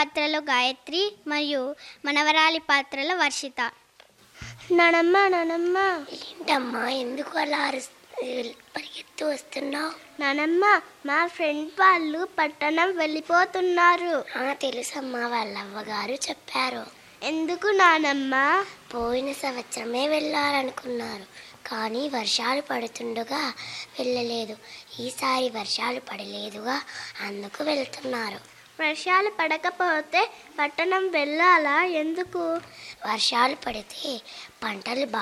పాత్రలో గాయత్రి మరియు మనవరాలి పాత్రలో వర్షిత నానమ్మ నానమ్మ ఏంటమ్మా ఎందుకు అలా అరుస్- పరిగెత్తు వస్తున్నావు నానమ్మ మా ఫ్రెండ్ వాళ్ళు పట్టణం వెళ్ళిపోతున్నారు తెలుసమ్మా వాళ్ళ అవ్వగారు చెప్పారు ఎందుకు నానమ్మ పోయిన సంవత్సరమే వెళ్ళాలనుకున్నారు కానీ వర్షాలు పడుతుండగా వెళ్ళలేదు ఈసారి వర్షాలు పడలేదుగా అందుకు వెళ్తున్నారు వర్షాలు పడకపోతే పట్టణం వెళ్ళాలా ఎందుకు వర్షాలు పడితే పంటలు